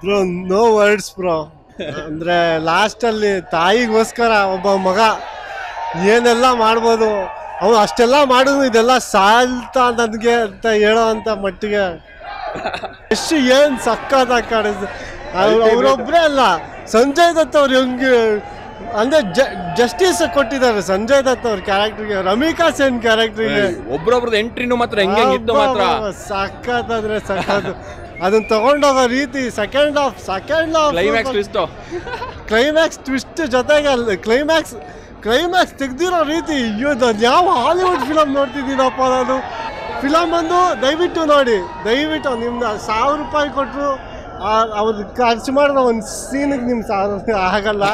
Bro no words bro ಅಂದ್ರೆ last ಅಲ್ಲಿ ತಾಯಿಗೋಸ್ಕರ ಒಬ್ಬ ಮಗ ಏನೆಲ್ಲ ಮಾಡ್ಬೋದು ಅವನು ಅಷ್ಟೆಲ್ಲ ಮಾಡಿದ್ರು ಇದೆಲ್ಲ ಸಾಲ್ತಾ ನನಗೆ ಅಂತ ಹೇಳೋ ಅಂತ ಮಟ್ಟಿಗೆ ಎಷ್ಟು ಏನ್ ಸಕ್ಕತ್ತಾಗಿ ಕಾಣಿಸ್ತು ಅವರೊಬ್ಬರೇ ಅಲ್ಲ ಸಂಜಯ್ ದತ್ ಅವ್ರು ಹೆಂಗೆ ಅಂದ್ರೆ ಜಸ್ಟಿಸ್ ಕೊಟ್ಟಿದ್ದಾರೆ ಸಂಜಯ್ ದತ್ ಅವ್ರ ಕ್ಯಾರೆಕ್ಟರ್ಗೆ ರಮಿಕಾ ಸೇನ್ ಕ್ಯಾರೆಕ್ಟರ್ಗೆ ಒಬ್ರೊಬ್ರದ್ದು ಎಂಟ್ರಿನೂ ಮಾತ್ರ ಹೆಂಗೆ ಹೆಂಗಿತ್ತು ಮಾತ್ರ ಸಖತ್ ಅಂದ್ರೆ ಸಖತ್ ಅದನ್ನ ತಗೊಂಡೋಗೋ ರೀತಿ second half second half climax twist climax twist ಜೊತೆಗೆ ಅಲ್ಲಿ ಕ್ಲೈಮ್ಯಾಕ್ಸ್ ಕ್ಲೈಮ್ಯಾಕ್ಸ್ ತೆಗ್ದಿರೋ ರೀತಿ ಅಯ್ಯೋ ನಾನು ಯಾವ ಹಾಲಿವುಡ್ ಫಿಲಮ್ ನೋಡ್ತಿದ್ದೀನಪ್ಪ ನಾನು ಫಿಲಮ್ ಬಂದು ದಯವಿಟ್ಟು ನೋಡಿ ದಯವಿಟ್ಟು ನಿಮ್ದು ಸಾವಿರ ರೂಪಾಯಿ ಕೊಟ್ಟರು ಅವ್ರು ಖರ್ಚು ಮಾಡಿದ ಒಂದು ಸೀನಿಗೆ ನಿಮ್ಮ ಸಾವಿರ ಆಗಲ್ಲ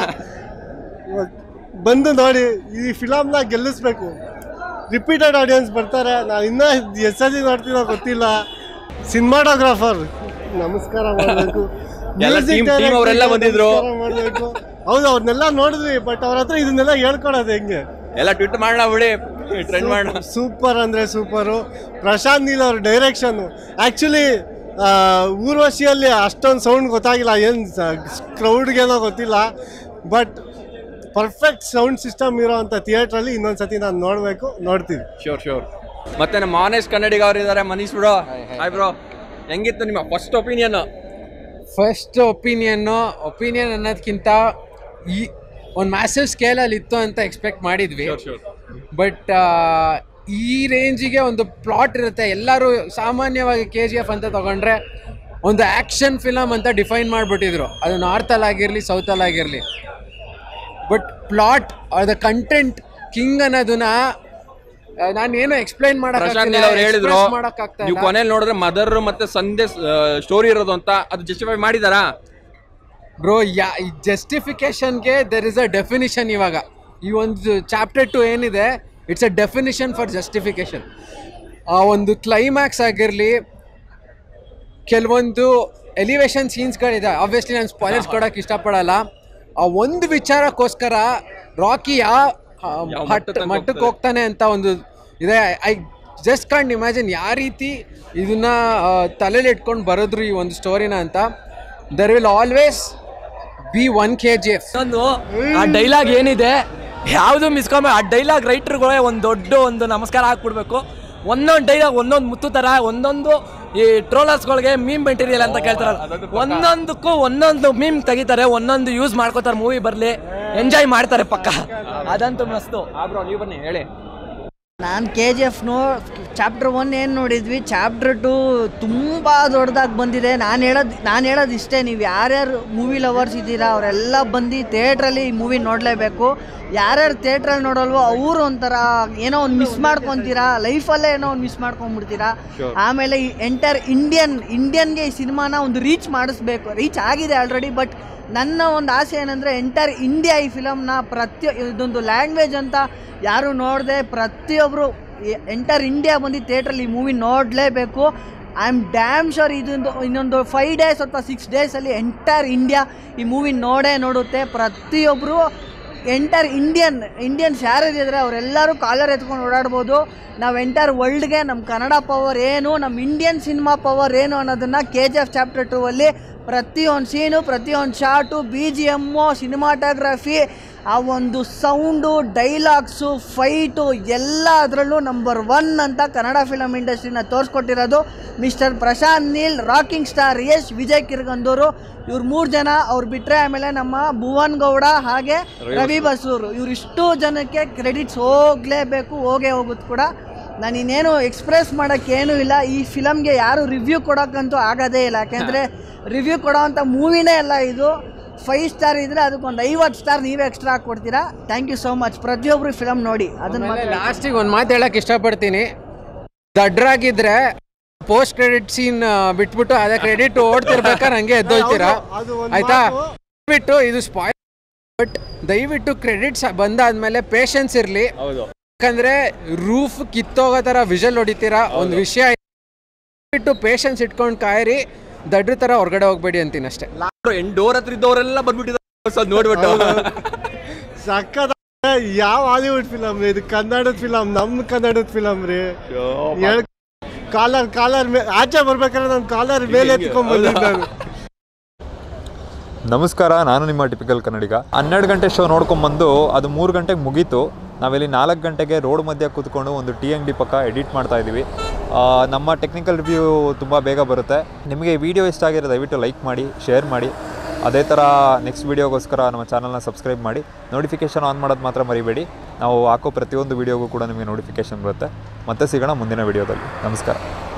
ಬಂದು ನೋಡಿ ಈ ಫಿಲಮ್ನ ಗೆಲ್ಲಿಸ್ಬೇಕು ರಿಪೀಟೆಡ್ ಆಡಿಯನ್ಸ್ ಬರ್ತಾರೆ ನಾನು ಇನ್ನೂ ಎಷ್ಟು ಸತಿ ನೋಡ್ತೀನೋ ಗೊತ್ತಿಲ್ಲ ಸಿನಿಮಾಟೋಗ್ರಾಫರ್ ನಮಸ್ಕಾರ ಮಾಡಬೇಕು ಎಲ್ಲ team- team ಅವ್ರೆಲ್ಲ ಬಂದಿದ್ರು. ಮಾಡಬೇಕು ಹೌದು ಅವ್ರನ್ನೆಲ್ಲ ನೋಡಿದ್ವಿ ಬಟ್ ಅವ್ರ ಹತ್ರ ಇದನ್ನೆಲ್ಲ ಹೇಳ್ಕೊಡೋದು ಹೆಂಗೆ ಎಲ್ಲ ಟ್ವಿಟ್ ಮಾಡೋಣ ಬಿಡಿ ಟ್ರೆಂಡ್ ಮಾಡೋಣ ಸೂಪರ್ ಅಂದ್ರೆ ಸೂಪರು ಪ್ರಶಾಂತ್ ನೀಲ್ ಅವ್ರ ಡೈರೆಕ್ಷನ್ ಆಕ್ಚುಲಿ ಊರ್ವಶಿಯಲ್ಲಿ ಅಷ್ಟೊಂದು ಸೌಂಡ್ ಗೊತ್ತಾಗಿಲ್ಲ ಏನು ಕ್ರೌಡ್ಗೇನೋ ಗೊತ್ತಿಲ್ಲ ಬಟ್ ಪರ್ಫೆಕ್ಟ್ ಸೌಂಡ್ ಸಿಸ್ಟಮ್ ಇರೋವಂಥ ಥಿಯೇಟ್ರಲ್ಲಿ ಇನ್ನೊಂದು ಸತಿ ನಾನು ನೋಡಬೇಕು ನೋಡ್ತೀನಿ ಶೋರ್ ಶೋರ್ ಮತ್ತೆ ನಮ್ಮ ಆನೆಸ್ಟ್ ಕನ್ನಡಿಗ ಅವ್ರು ಇದ್ದಾರೆ ಮನೀಶ್ ಬ್ರೋ ಹಾಯ್ ಬ್ರೋ ಹೆಂಗಿತ್ತು ನಿಮ್ಮ ಫಸ್ಟ್ ಒಪಿನಿಯನ್ ಫಸ್ಟ್ ಒಪಿನಿಯನ್ನು ಒಪಿನಿಯನ್ ಅನ್ನೋದಕ್ಕಿಂತ ಈ ಒಂದು ಮ್ಯಾಸಿವ್ ಸ್ಕೇಲಲ್ಲಿ ಇತ್ತು ಅಂತ ಎಕ್ಸ್ಪೆಕ್ಟ್ ಮಾಡಿದ್ವಿ ಬಟ್ ಈ ರೇಂಜಿಗೆ ಒಂದು ಪ್ಲಾಟ್ ಇರುತ್ತೆ ಎಲ್ಲರೂ ಸಾಮಾನ್ಯವಾಗಿ ಕೆ ಜಿ ಎಫ್ ಅಂತ ತಗೊಂಡ್ರೆ ಒಂದು ಆ್ಯಕ್ಷನ್ ಫಿಲಮ್ ಅಂತ ಡಿಫೈನ್ ಮಾಡಿಬಿಟ್ಟಿದ್ರು ಅದು ನಾರ್ತಲ್ಲಿ ಆಗಿರಲಿ ಸೌತಲ್ಲಿ ಆಗಿರಲಿ ಬಟ್ ಪ್ಲಾಟ್ ಅದ ಕಂಟೆಂಟ್ ಕಿಂಗ್ ಅನ್ನೋದನ್ನ ನಾನು ಏನು ಎಕ್ಸ್ಪ್ಲೈನ್ ಪ್ರಶಾಂತ್ ನೀಲ್ ಅವ್ರು ಹೇಳಿದ್ರು ಮಾಡೋಕ್ಕಾಗ್ತಾ ನೀವು ಕೊನೆಯಲ್ಲಿ ನೋಡಿದ್ರೆ ಮದರ್ ಮತ್ತೆ ಸಂದೆ ಸ್ಟೋರಿ ಇರೋದು ಅಂತ ಅದು ಜಸ್ಟಿಫೈ ಮಾಡಿದಾರಾ ಬ್ರೋ ಯಾ ಜಸ್ಟಿಫಿಕೇಶನ್ಗೆ ದೆರ್ ಇಸ್ ಅ ಡೆಫಿನಿಷನ್ ಇವಾಗ ಈ ಒಂದು ಚಾಪ್ಟರ್ ಟು ಏನಿದೆ it's a definition for justification ಆ ಒಂದು ಕ್ಲೈಮ್ಯಾಕ್ಸ್ ಆಗಿರಲಿ ಕೆಲವೊಂದು ಎಲಿವೇಶನ್ ಸೀನ್ಸ್ಗಳಿದೆ ಆಬ್ವಿಯಸ್ಲಿ ನಾನು ಸ್ಪಾಯ್ಲರ್ಸ್ ಕೊಡೋಕೆ ಇಷ್ಟಪಡಲ್ಲ ಆ ಒಂದು ವಿಚಾರಕ್ಕೋಸ್ಕರ ರಾಕಿ ಯಾವ ಯಾವ ಹಟ್ ಮಟ್ಟಕ್ಕೆ ಮಟ್ಟಕ್ಕೆ ಹೋಗ್ತಾನೆ ಅಂತ ಒಂದು ಇದೆ ಐ ಜಸ್ಟ್ ಕಾಂಟ್ ಇಮ್ಯಾಜಿನ್ ಯಾವ ರೀತಿ ಇದನ್ನ ತಲೆಯಲ್ಲಿ ಇಟ್ಕೊಂಡು ಬರೋದ್ರು ಈ ಒಂದು ಸ್ಟೋರಿನ ಅಂತ there will always be one K G F ಒಂದು ಆ ಡೈಲಾಗ್ ಏನಿದೆ ಯಾವುದು ಮಿಸ್ಕೊಂಬ ಆ ಡೈಲಾಗ್ ರೈಟರ್ಗಳೇ ಒಂದು ದೊಡ್ಡ ಒಂದು ನಮಸ್ಕಾರ ಹಾಕ್ಬಿಡ್ಬೇಕು ಒಂದೊಂದು ಡೈಲಾಗ್ ಒಂದೊಂದು ಮುತ್ತು ಥರ ಒಂದೊಂದು ಈ ಟ್ರೋಲರ್ಸ್ಗಳಿಗೆ ಮೀಮ್ ಮೆಟೀರಿಯಲ್ ಅಂತ ಕೇಳ್ತಾರಲ್ಲ ಒಂದೊಂದಕ್ಕೂ ಒಂದೊಂದು ಮೀಮ್ ತೆಗಿತಾರೆ ಒಂದೊಂದು ಯೂಸ್ ಮಾಡ್ಕೋತಾರೆ ಮೂವಿ ಬರಲಿ ಎಂಜಾಯ್ ಮಾಡ್ತಾರೆ ಪಕ್ಕ ಅದಂತೂ ಮಸ್ತು ಬ್ರೋ ನೀವು ಬನ್ನಿ ಹೇಳಿ ನಾನು K G F no chapter one ಏನು ನೋಡಿದ್ವಿ ಚಾಪ್ಟರ್ ಟು ತುಂಬ ದೊಡ್ಡದಾಗಿ ಬಂದಿದೆ ನಾನು ಹೇಳೋದು ನಾನು ಹೇಳೋದು ಇಷ್ಟೇ ನೀವು ಯಾರ್ಯಾರು ಮೂವಿ ಲವರ್ಸ್ ಇದ್ದೀರಾ ಅವರೆಲ್ಲ ಬಂದು ಥಿಯೇಟ್ರಲ್ಲಿ ಈ ಮೂವಿ ನೋಡಲೇಬೇಕು ಯಾರ್ಯಾರು ಥಿಯೇಟ್ರಲ್ಲಿ ನೋಡಲ್ವೋ ಅವರು ಒಂಥರ ಏನೋ ಒಂದು ಮಿಸ್ ಮಾಡ್ಕೊತೀರಾ ಲೈಫಲ್ಲೇ ಏನೋ ಒಂದು ಮಿಸ್ ಮಾಡ್ಕೊಂಬಿಡ್ತೀರಾ ಆಮೇಲೆ ಈ ಎಂಟರ್ ಇಂಡಿಯನ್ ಇಂಡಿಯನ್ಗೆ ಈ ಸಿನಿಮಾನ ಒಂದು ರೀಚ್ ಮಾಡಿಸ್ಬೇಕು ರೀಚ್ ಆಗಿದೆ ಆಲ್ರೆಡಿ ಬಟ್ ನನ್ನ ಒಂದು ಆಸೆ ಏನಂದರೆ ಎಂಟರ್ ಇಂಡಿಯಾ ಈ ಫಿಲಮ್ನ ಪ್ರತಿ ಇದೊಂದು ಲ್ಯಾಂಗ್ವೇಜ್ ಅಂತ ಯಾರು ನೋಡದೆ ಪ್ರತಿಯೊಬ್ಬರು ಎಂಟರ್ ಇಂಡಿಯಾ ಬಂದು ಥಿಯೇಟ್ರಲ್ಲಿ ಈ ಮೂವಿ ನೋಡಲೇಬೇಕು ಐ ಆಮ್ ಡ್ಯಾಮ್ ಶೋರ್ ಇದೊಂದು ಇನ್ನೊಂದು ಫೈವ್ ಡೇಸ್ ಅಥವಾ ಸಿಕ್ಸ್ ಡೇಸಲ್ಲಿ ಎಂಟರ್ ಇಂಡಿಯಾ ಈ ಮೂವಿ ನೋಡೇ ನೋಡುತ್ತೆ ಪ್ರತಿಯೊಬ್ಬರು ಎಂಟರ್ ಇಂಡಿಯನ್ ಇಂಡಿಯನ್ಸ್ ಯಾರಿದ್ರೆ ಅವರೆಲ್ಲರೂ ಕಾಲರ್ ಎತ್ಕೊಂಡು ಓಡಾಡ್ಬೋದು ನಾವು ಎಂಟರ್ ವರ್ಲ್ಡ್ಗೆ ನಮ್ಮ ಕನ್ನಡ ಪವರ್ ಏನು ನಮ್ಮ ಇಂಡಿಯನ್ ಸಿನಿಮಾ ಪವರ್ ಏನು ಅನ್ನೋದನ್ನು K G F chapter two ಅಲ್ಲಿ ಪ್ರತಿಯೊಂದು ಸೀನು ಪ್ರತಿಯೊಂದು shot B G M cinematography ಆ ಒಂದು ಸೌಂಡು ಡೈಲಾಗ್ಸು ಫೈಟು ಎಲ್ಲ ಅದರಲ್ಲೂ ನಂಬರ್ ಒನ್ ಅಂತ ಕನ್ನಡ ಫಿಲಮ್ ಇಂಡಸ್ಟ್ರಿನ ತೋರಿಸ್ಕೊಟ್ಟಿರೋದು mister Prashanth Neel rocking star Yash Vijay Kiragandur ಇವ್ರು ಮೂರು ಜನ ಅವ್ರು ಬಿಟ್ಟರೆ ಆಮೇಲೆ ನಮ್ಮ ಭುವನ್ ಗೌಡ ಹಾಗೆ ರವಿ ಬಸೂರು ಇವರಿಷ್ಟು ಜನಕ್ಕೆ ಕ್ರೆಡಿಟ್ಸ್ ಹೋಗಲೇಬೇಕು ಹೋಗೇ ಹೋಗುತ್ತೆ ಕೂಡ ನಾನು ಇನ್ನೇನು ಎಕ್ಸ್ಪ್ರೆಸ್ ಮಾಡೋಕ್ಕೆ ಏನೂ ಇಲ್ಲ ಈ ಫಿಲಮ್ಗೆ ಯಾರು ರಿವ್ಯೂ ಕೊಡೋಕ್ಕಂತೂ ಆಗೋದೇ ಇಲ್ಲ ಯಾಕೆಂದರೆ ರಿವ್ಯೂ ಕೊಡೋವಂಥ ಮೂವಿನೇ ಅಲ್ಲ ಇದು ಫೈವ್ ಸ್ಟಾರ್ ಇದ್ದರೆ ಅದಕ್ಕೊಂದು ಐವತ್ತು ಸ್ಟಾರ್ ನೀವೇ ಎಕ್ಸ್ಟ್ರಾ ಹಾಕ್ಕೊಡ್ತೀರಾ ಥ್ಯಾಂಕ್ ಯು ಸೋ ಮಚ್ ಪ್ರತಿಯೊಬ್ಬರು ಫಿಲಮ್ ನೋಡಿ ಅದನ್ನು ಲಾಸ್ಟಿಗೆ ಒಂದು ಮಾತು ಹೇಳಕ್ ಇಷ್ಟಪಡ್ತೀನಿ ದಡ್ರಾಗಿದ್ರೆ ಪೋಸ್ಟ್ ಕ್ರೆಡಿಟ್ ಸೀನ್ ಬಿಟ್ಬಿಟ್ಟು ಅದೇ ಕ್ರೆಡಿಟ್ ಓಡ್ತಿರ್ಬೇಕಾದ್ರೆ ಹಂಗೆ ಎದ್ದೋಯ್ತೀರಾ ಅದು ಒಂದು ಆಯ್ತಾ ಮಾತು. ದಯವಿಟ್ಟು ಇದು ಸ್ಪಾಯ್ ಬಟ್ ದಯವಿಟ್ಟು ಕ್ರೆಡಿಟ್ಸ್ ಬಂದಾದ್ಮೇಲೆ ಪೇಷನ್ಸ್ ಇರಲಿ ಹೌದು ಯಾಕಂದ್ರೆ ರೂಫ್ ಕಿತ್ತೋಗೋ ಥರ ವಿಷಲ್ ಹೊಡಿತೀರಾ ಒಂದು ವಿಷಯ ದಯವಿಟ್ಟು ಪೇಷನ್ಸ್ ಇಟ್ಕೊಂಡು ಕಾಯಿರಿ ದಡ್ರ ಥರ ಹೊರಗಡೆ ಹೋಗ್ಬೇಡಿ ಅಂತೀನಿ ಅಷ್ಟೇ ಎಂಡ್ ಡೋರ್ ಹತ್ರ ಇದ್ದವರೆಲ್ಲ ಬಂದ್ಬಿಟ್ಟಿದ್ದಾರೆ ಅದು ನೋಡ್ಬಿಟ್ಟು ಸಕ್ಕದ ಯಾವ ಹಾಲಿವುಡ್ ಫಿಲಮ್ ರೀ ಇದು ಕನ್ನಡದ ಫಿಲಮ್ ನಮ್ಮ ಕನ್ನಡದ ಫಿಲಮ್ ರೀ ಹೇಳ್- ಕಾಲರ್ ಕಾಲರ್ ಮೇ ಆಚೆ ಬರ್ಬೇಕಾದ್ರೆ ನಾನು ಕಾಲರ್ ಮೇಲೆ ಎತ್ಕೊಂಡ್ ಬಂದಿದ್ದೆ ನಾನು ನಮಸ್ಕಾರ ನಾನು ನಿಮ್ಮ ಟಿಪಿಕಲ್ ಕನ್ನಡಿಗ ಹನ್ನೆರಡು ಗಂಟೆ ಶೋ ನೋಡ್ಕೊಂಬಂದು ಅದು ಮೂರು ಗಂಟೆಗೆ ಮುಗೀತು ನಾವಿಲ್ಲಿ ನಾಲ್ಕು ಗಂಟೆಗೆ ರೋಡ್ ಮಧ್ಯೆ ಕೂತ್ಕೊಂಡು ಒಂದು ಟೀ ಅಂಗಡಿ ಪಕ್ಕ ಎಡಿಟ್ ಮಾಡ್ತಾ ಇದ್ದೀವಿ ಆ, ನಮ್ಮ ಟೆಕ್ನಿಕಲ್ ರಿವ್ಯೂ ತುಂಬ ಬೇಗ ಬರುತ್ತೆ ನಿಮಗೆ ಈ ವಿಡಿಯೋ ಇಷ್ಟ ಆಗಿರೋ ದಯವಿಟ್ಟು ಲೈಕ್ ಮಾಡಿ ಶೇರ್ ಮಾಡಿ ಅದೇ ಥರ ನೆಕ್ಸ್ಟ್ ವೀಡಿಯೋಗೋಸ್ಕರ ನಮ್ಮ ಚಾನಲ್ನ ಸಬ್ಸ್ಕ್ರೈಬ್ ಮಾಡಿ ನೋಟಿಫಿಕೇಷನ್ ಆನ್ ಮಾಡೋದು ಮಾತ್ರ ಮರಿಬೇಡಿ ನಾವು ಹಾಕೋ ಪ್ರತಿಯೊಂದು ವೀಡಿಯೋಗೂ ಕೂಡ ನಿಮಗೆ ನೋಟಿಫಿಕೇಷನ್ ಬರುತ್ತೆ ಮತ್ತೆ ಸಿಗೋಣ ಮುಂದಿನ ವೀಡಿಯೋದಲ್ಲಿ ನಮಸ್ಕಾರ